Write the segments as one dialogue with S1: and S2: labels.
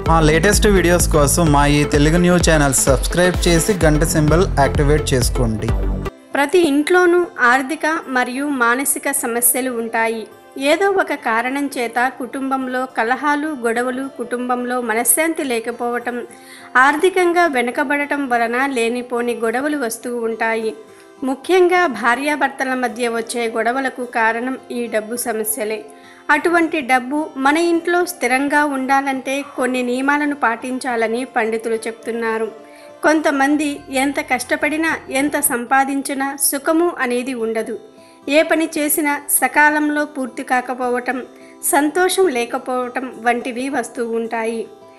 S1: మా latest videos కోసం మా ఈ తెలుగు న్యూస్ ఛానల్ సబ్స్క్రైబ్ చేసి గంట సింబల్ యాక్టివేట్ చేసుకోండి
S2: ప్రతి ఇంట్లోనూ ఆర్థిక మరియు మానసిక సమస్యలు ఉంటాయి ఏదో ఒక కారణం చేత కుటుంబంలో కలహాలు గొడవలు కుటుంబంలో మనశ్శాంతి లేకపోవటం ఆర్థికంగా వెనుకబడటం వలన లేనిపోని గొడవలు వస్తూ ఉంటాయి ముఖ్యంగా భార్యాభర్తల మధ్య వచ్చే గొడవలకు కారణం ఈ డబ్బు సమస్యలే అటువంటి డబ్బు మన ఇంట్లో స్థిరంగా ఉండాలంటే కొన్ని నియమాలను పాటించాలని పండితులు చెప్తున్నారు కొంతమంది ఎంత కష్టపడినా ఎంత సంపాదించినా సుఖము అనేది ఉండదు ఏ పని చేసినా సకాలంలో పూర్తి కాకపోవటం సంతోషం లేకపోవటం వంటివి వస్తూ ఉంటాయి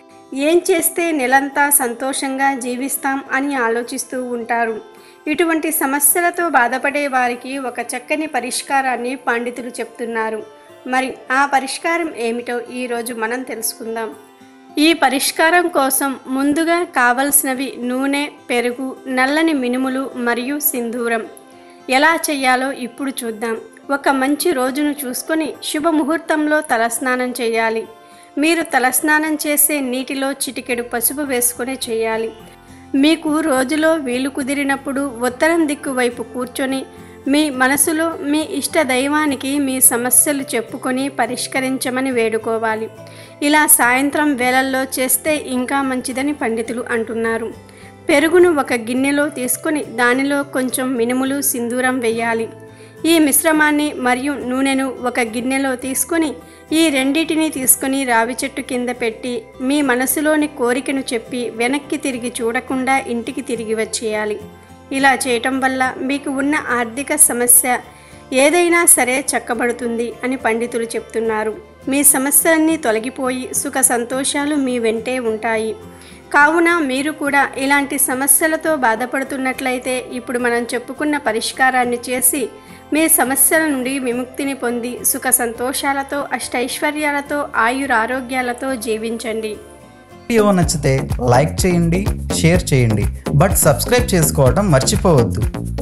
S2: ఏం చేస్తే నెలంతా సంతోషంగా జీవిస్తాం అని ఆలోచిస్తూ ఉంటారు ఇటువంటి సమస్యలతో బాధపడే వారికి ఒక చక్కని పరిష్కారాన్ని పండితులు చెప్తున్నారు మరి ఆ పరిష్కారం ఏమిటో ఈరోజు మనం తెలుసుకుందాం ఈ పరిష్కారం కోసం ముందుగా కావలసినవి నూనె పెరుగు నల్లని మినుములు మరియు సింధూరం ఎలా చేయాలో ఇప్పుడు చూద్దాం ఒక మంచి రోజును చూసుకొని శుభముహూర్తంలో తలస్నానం చేయాలి మీరు తలస్నానం చేసే నీటిలో చిటికెడు పసుపు వేసుకొని చేయాలి మీకు రోజులో వీలు కుదిరినప్పుడు ఉత్తరం దిక్కు వైపు కూర్చొని మీ మనసులో మీ ఇష్ట దైవానికి మీ సమస్యలు చెప్పుకొని పరిష్కరించమని వేడుకోవాలి ఇలా సాయంత్రం వేళల్లో చేస్తే ఇంకా మంచిదని పండితులు అంటున్నారు పెరుగును ఒక గిన్నెలో తీసుకొని దానిలో కొంచెం మినుములు సింధూరం వేయాలి ఈ మిశ్రమాన్ని మరియు నూనెను ఒక గిన్నెలో తీసుకొని ఈ రెండిటిని తీసుకొని రావి చెట్టు కింద పెట్టి మీ మనసులోని కోరికను చెప్పి వెనక్కి తిరిగి చూడకుండా ఇంటికి తిరిగి వచ్చేయాలి ఇలా చేయటం వల్ల మీకు ఉన్న ఆర్థిక సమస్య ఏదైనా సరే చక్కబడుతుంది అని పండితులు చెప్తున్నారు మీ సమస్యలన్నీ తొలగిపోయి సుఖ సంతోషాలు మీ వెంటే ఉంటాయి కావున మీరు కూడా ఇలాంటి సమస్యలతో బాధపడుతున్నట్లయితే ఇప్పుడు మనం చెప్పుకున్న పరిష్కారాన్ని చేసి మీ సమస్యల నుండి విముక్తిని పొంది సుఖ సంతోషాలతో అష్టైశ్వర్యాలతో ఆయురారోగ్యాలతో జీవించండి
S1: వీడియో నచ్చితే లైక్ చేయండి షేర్ చేయండి బట్ సబ్స్క్రైబ్ చేసుకోవడం మర్చిపోవద్దు